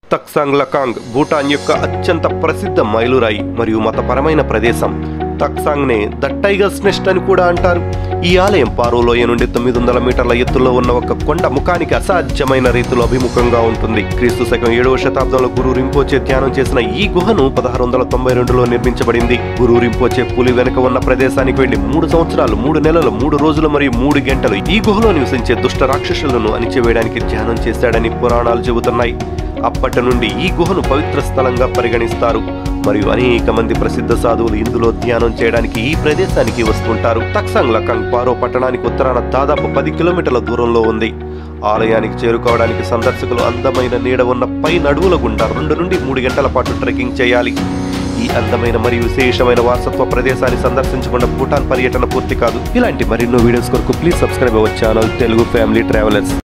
తక్సాంగ్ లకాంగ్ భూటాన్ యొక్క అత్యంత ప్రసిద్ధ మైలురాయి మరియు మతపరమైన ప్రదేశం తక్సాంగ్ నే ద టైగర్స్ నెస్ట్ అని కూడా అంటారు ఈ ఆలయం పారో లోయ నుండి తొమ్మిది వందల మీటర్ల ఎత్తులో ఉన్న ఒక కొండ ముఖానికి అసాధ్యమైన రీతిలో అభిముఖంగా ఉంటుంది క్రీస్తు శకం ఏడవ శతాబ్దంలో గురు రింపోచే ధ్యానం చేసిన ఈ గుహను పదహారు వందల తొంభై రెండులో నిర్మించబడింది గురు రింపోచే పులి వెనుక ఉన్న ప్రదేశానికి వెళ్లి మూడు సంవత్సరాలు మూడు నెలలు మూడు రోజులు మరియు మూడు గంటలు ఈ గుహలో నివసించే దుష్ట రాక్షసులను అణిచివేయడానికి ధ్యానం చేశాడని పురాణాలు చెబుతున్నాయి అప్పటి నుండి ఈ గుహను పవిత్ర స్థలంగా పరిగణిస్తారు మరియు అనేక మంది ప్రసిద్ధ సాధువులు ఇందులో ధ్యానం చేయడానికి ఈ ప్రదేశానికి వస్తుంటారు తక్సాంగ్ లకాంగ్ పారో పట్టణానికి ఉత్తరాన దాదాపు పది కిలోమీటర్ల దూరంలో ఉంది ఆలయానికి చేరుకోవడానికి సందర్శకులు అందమైన నీడ ఉన్న పై నడువుల గుండా రెండు నుండి మూడు గంటల పాటు ట్రెక్కింగ్ చేయాలి ఈ అందమైన మరియు విశేషమైన వారసత్వ ప్రదేశాన్ని సందర్శించకుండా భూటాన్ పర్యటన పూర్తి కాదు ఇలాంటి మరెన్నో వీడియోస్ కొరకు please subscribe our channel Telugu family travellers